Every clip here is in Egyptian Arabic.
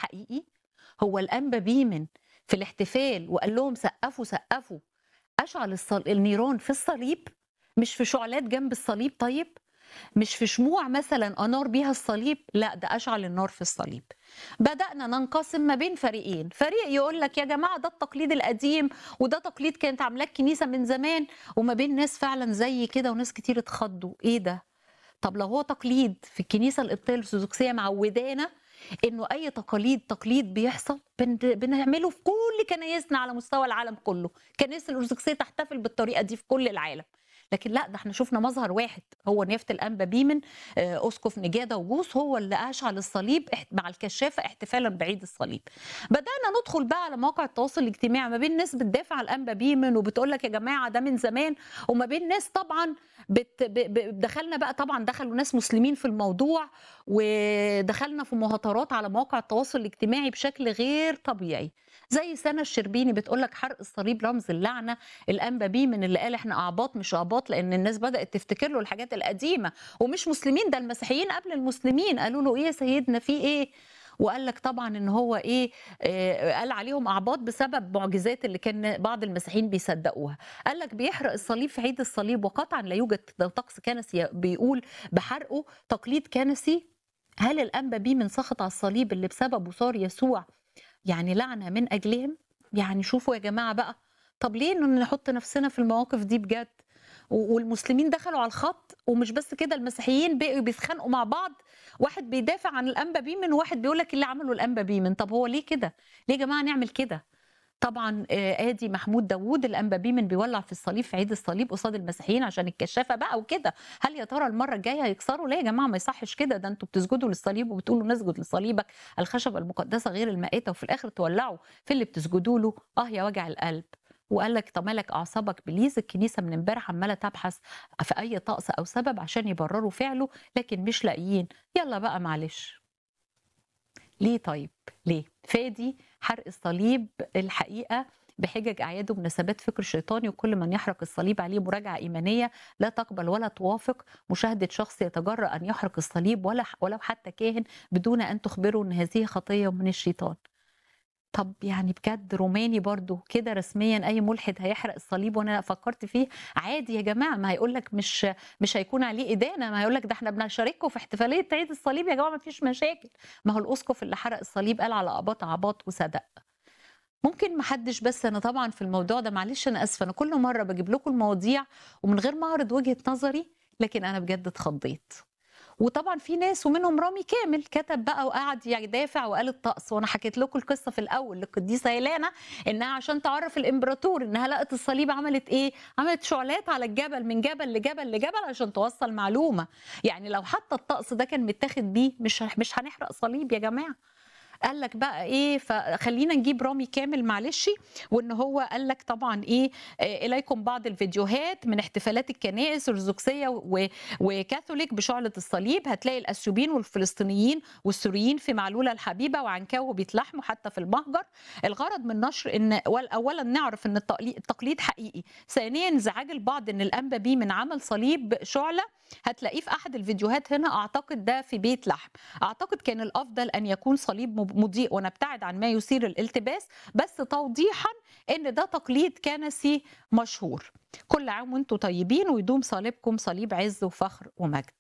حقيقي هو الانبا بيمن في الاحتفال وقال لهم سقفوا سقفوا اشعل الصل... النيران في الصليب مش في شعلات جنب الصليب طيب مش في شموع مثلا انار بيها الصليب لا ده اشعل النار في الصليب بدانا ننقسم ما بين فريقين فريق يقول لك يا جماعه ده التقليد القديم وده تقليد كانت عاملاه الكنيسه من زمان وما بين ناس فعلا زي كده وناس كتير اتخضوا ايه ده طب لو هو تقليد في الكنيسه القبطيه الارثوذكسيه معودانا انه اي تقاليد تقليد بيحصل بن- بنعمله في كل كنايسنا على مستوى العالم كله كنائس الارثوذكسيه تحتفل بالطريقه دي في كل العالم لكن لا ده احنا شفنا مظهر واحد هو نيافه الانبا بيمن آه، اسقف نجاده وجوس هو اللي اشعل الصليب احت- مع الكشافه احتفالا بعيد الصليب بدانا ندخل بقى على مواقع التواصل الاجتماعي ما بين ناس بتدافع عن الانبا بيمن وبتقول لك يا جماعه ده من زمان وما بين ناس طبعا بت... ب... ب... دخلنا بقى طبعا دخلوا ناس مسلمين في الموضوع ودخلنا في مهاترات على مواقع التواصل الاجتماعي بشكل غير طبيعي زي سنة الشربيني بتقول لك حرق الصليب رمز اللعنة الأنبا بيه من اللي قال احنا أعباط مش أعباط لأن الناس بدأت تفتكر له الحاجات القديمة ومش مسلمين ده المسيحيين قبل المسلمين قالوا له إيه يا سيدنا في إيه وقال لك طبعا ان هو ايه آه، قال عليهم اعباط بسبب معجزات اللي كان بعض المسيحيين بيصدقوها قال لك بيحرق الصليب في عيد الصليب وقطعا لا يوجد طقس كنسي بيقول بحرقه تقليد كنسي هل الانبا بيه من سخط على الصليب اللي بسببه صار يسوع يعني لعنه من اجلهم يعني شوفوا يا جماعه بقى طب ليه إنه نحط نفسنا في المواقف دي بجد و- والمسلمين دخلوا على الخط ومش بس كده المسيحيين بقوا بيتخانقوا مع بعض واحد بيدافع عن الانبا بيمن وواحد بيقول لك اللي عمله الانبا بيمن طب هو ليه كده ليه يا جماعه نعمل كده طبعا آه، ادي محمود داوود الانبا بيمن بيولع في الصليب في عيد الصليب قصاد المسيحيين عشان الكشافه بقى وكده هل يا ترى المره الجايه هيكسروا ليه يا جماعه ما يصحش كده ده انتوا بتسجدوا للصليب وبتقولوا نسجد لصليبك الخشبه المقدسه غير المائته وفي الاخر تولعوا في اللي بتسجدوا له اه يا وجع القلب وقال لك طب مالك اعصابك بليز الكنيسه من امبارح عماله تبحث في اي طقس او سبب عشان يبرروا فعله لكن مش لاقيين يلا بقى معلش ليه طيب ليه فادي حرق الصليب الحقيقه بحجج اعياد ومناسبات فكر شيطاني وكل من يحرق الصليب عليه مراجعه ايمانيه لا تقبل ولا توافق مشاهده شخص يتجرأ ان يحرق الصليب ولا ولو حتى كاهن بدون ان تخبره ان هذه خطيه من الشيطان طب يعني بجد روماني برضو كده رسميا اي ملحد هيحرق الصليب وانا فكرت فيه عادي يا جماعه ما هيقول لك مش مش هيكون عليه ادانه ما هيقول لك ده احنا بنشارككم في احتفاليه عيد الصليب يا جماعه ما فيش مشاكل ما هو الاسقف اللي حرق الصليب قال على اباط عباط وصدق ممكن ما حدش بس انا طبعا في الموضوع ده معلش انا اسفه انا كل مره بجيب لكم المواضيع ومن غير ما اعرض وجهه نظري لكن انا بجد اتخضيت وطبعا في ناس ومنهم رامي كامل كتب بقى وقعد يدافع وقال الطقس وانا حكيت لكم القصه في الاول للقديسه هيلانا انها عشان تعرف الامبراطور انها لقت الصليب عملت ايه؟ عملت شعلات على الجبل من جبل لجبل لجبل عشان توصل معلومه يعني لو حتى الطقس ده كان متاخد بيه مش مش هنحرق صليب يا جماعه قال لك بقى ايه فخلينا نجيب رامي كامل معلش وان هو قال لك طبعا ايه آه، اليكم بعض الفيديوهات من احتفالات الكنائس الارثوذكسيه و- وكاثوليك بشعله الصليب هتلاقي الاثيوبيين والفلسطينيين والسوريين في معلوله الحبيبه وعنكاو بيتلحموا حتى في المهجر الغرض من نشر ان أول- اولا نعرف ان التقليد التقليد حقيقي ثانيا انزعاج البعض ان الانبا بيه من عمل صليب شعله هتلاقيه في احد الفيديوهات هنا اعتقد ده في بيت لحم اعتقد كان الافضل ان يكون صليب مب- مضيء ونبتعد عن ما يثير الالتباس بس توضيحا ان ده تقليد كنسي مشهور كل عام وانتم طيبين ويدوم صليبكم صليب عز وفخر ومجد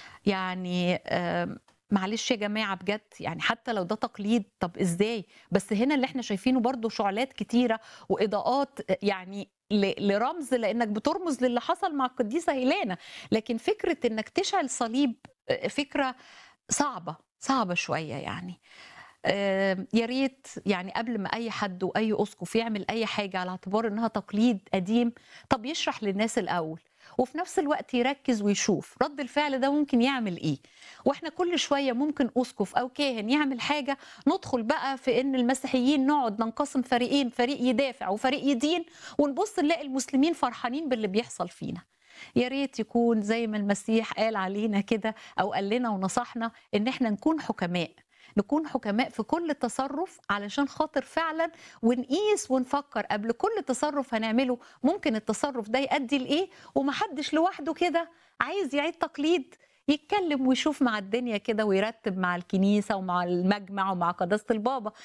يعني آم، معلش يا جماعه بجد يعني حتى لو ده تقليد طب ازاي بس هنا اللي احنا شايفينه برضو شعلات كتيره واضاءات يعني ل- لرمز لانك بترمز للي حصل مع القديسه هيلانا لكن فكره انك تشعل صليب آه، فكره صعبه صعبه شويه يعني آه، يا ريت يعني قبل ما اي حد واي اسقف يعمل اي حاجه على اعتبار انها تقليد قديم طب يشرح للناس الاول وفي نفس الوقت يركز ويشوف رد الفعل ده ممكن يعمل ايه واحنا كل شويه ممكن اسقف او كاهن يعمل حاجه ندخل بقى في ان المسيحيين نقعد ننقسم فريقين فريق يدافع وفريق يدين ونبص نلاقي المسلمين فرحانين باللي بيحصل فينا يا ريت يكون زي ما المسيح قال علينا كده او قال لنا ونصحنا ان احنا نكون حكماء نكون حكماء في كل تصرف علشان خاطر فعلا ونقيس ونفكر قبل كل تصرف هنعمله ممكن التصرف ده يؤدي لايه ومحدش لوحده كده عايز يعيد تقليد يتكلم ويشوف مع الدنيا كده ويرتب مع الكنيسة ومع المجمع ومع قداسة البابا